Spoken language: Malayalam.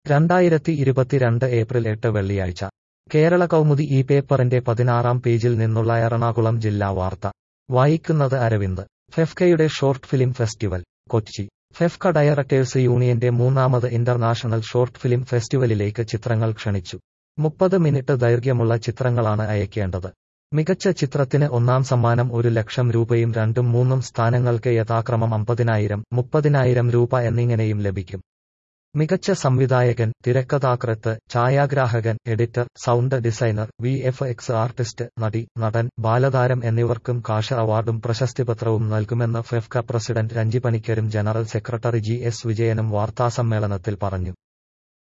രണ്ടായിരത്തി ഇരുപത്തിരണ്ട് ഏപ്രിൽ എട്ട് വെള്ളിയാഴ്ച കേരള കൗമുദി ഈ പേപ്പറിന്റെ പതിനാറാം പേജിൽ നിന്നുള്ള എറണാകുളം ജില്ലാ വാർത്ത വായിക്കുന്നത് അരവിന്ദ് ഫെഫ്കയുടെ short film festival Kochi FEFKA directors യൂണിയന്റെ മൂന്നാമത് ഇന്റർനാഷണൽ ഷോർട്ട് ഫിലിം ഫെസ്റ്റിവലിലേക്ക് ചിത്രങ്ങൾ ക്ഷണിച്ചു മുപ്പത് മിനിറ്റ് ദൈർഘ്യമുള്ള ചിത്രങ്ങളാണ് അയക്കേണ്ടത് മികച്ച ചിത്രത്തിന് ഒന്നാം സമ്മാനം ഒരു ലക്ഷം രൂപയും രണ്ടും മൂന്നും സ്ഥാനങ്ങൾക്ക് യഥാക്രമം അമ്പതിനായിരം മുപ്പതിനായിരം രൂപ എന്നിങ്ങനെയും ലഭിക്കും മികച്ച സംവിധായകൻ തിരക്കഥാകൃത്ത് ഛായാഗ്രാഹകൻ editor sound designer V F X artist നടി നടൻ ബാലതാരം എന്നിവർക്കും കാഷ അവാർഡും പ്രശസ്തിപത്രവും നൽകുമെന്ന് ഫെഫ്ക പ്രസിഡന്റ് രഞ്ജി പണിക്കരും ജനറൽ സെക്രട്ടറി ജി എസ് വിജയനും വാർത്താസമ്മേളനത്തിൽ പറഞ്ഞു